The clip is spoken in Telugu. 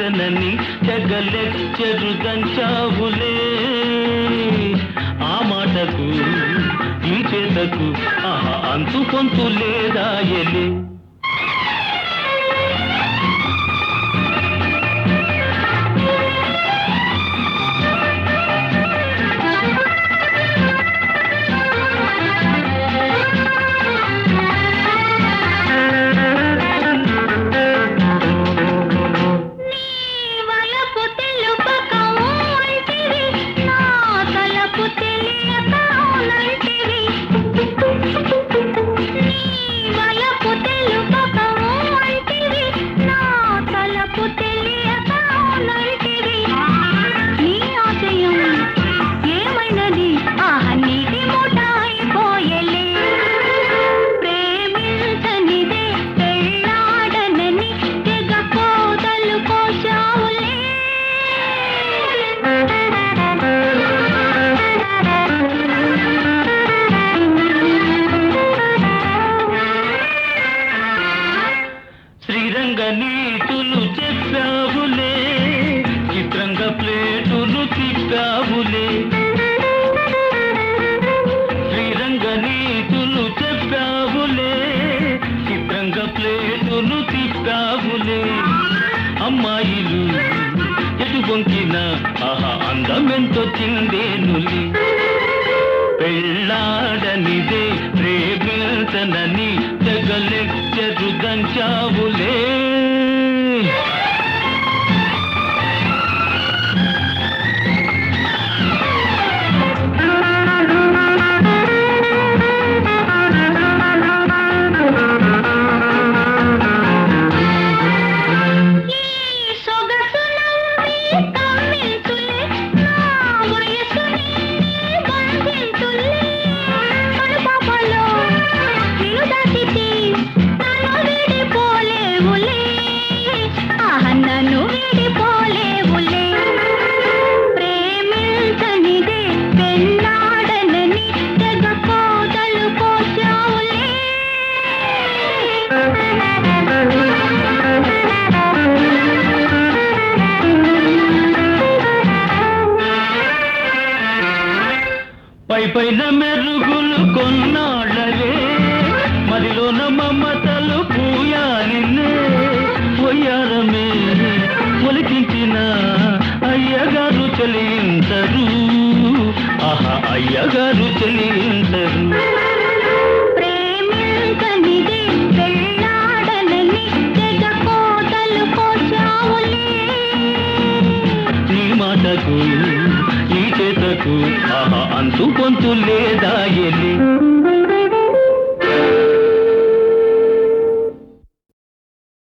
ప్రేమించనని తెగలెచ్చరు దంచావులే ఆ మాటకు ఈ చేతకు ఆహా అంతు కొంతు లేదా ఎలే వలపు తెలుపక ఊంటివి, నా తలపు తెలియక అవునంటివి. నీ వలపు తెలుపక ఊంటివి, నా తలపు తెలియక అవునంటివి. నీ ఆశయం ఏమైనది ఆహ నీటి మూట అయిపోయలే ప్రేమించనిదే పెళ్ళాడనని తెగ కోదలు కోశావులే శ్రీరంగ నీతులు చెప్పావులే చిత్రంగా ప్లేటులు తిప్పావులే శ్రీరంగ నీతులు చెప్పావులే చిత్రంగా ప్లేటులు తిప్పావులే అమ్మాయిలు ఎటు బొంకిన ఆహా అందమెంతో చిందేనులే పెళ్ళాడనిదే ప్రేమించనని తెగలెచ్చరు దంచావులే ఈ సొగసు నవ్వి కమ్మించులే నా వయసుని బంధించులే కనుపాపలో నిన్ను దాటితే నన్ను వీడిపోలేవులే ఆహ నన్ను వీడిపోలేవులే ప్రేమించనిదే పెళ్ళాడనని తెగ కోదలు కోశావులే పై పైన మెరుగులు కొన్నాళ్ళవే మదిలోన మమతలు పూయాలినే పొయ్యారమే ఒలికించిన అయ్యగారు చెలించరు ఆహా అయ్యగారు చెలించరు ప్రేమించనిదే పెళ్ళాడనని తెగ కోతలు కోశావులే నీ మాటకు ఈ చేతకు ఆహా అంతు పొంతు లేదా ఎలి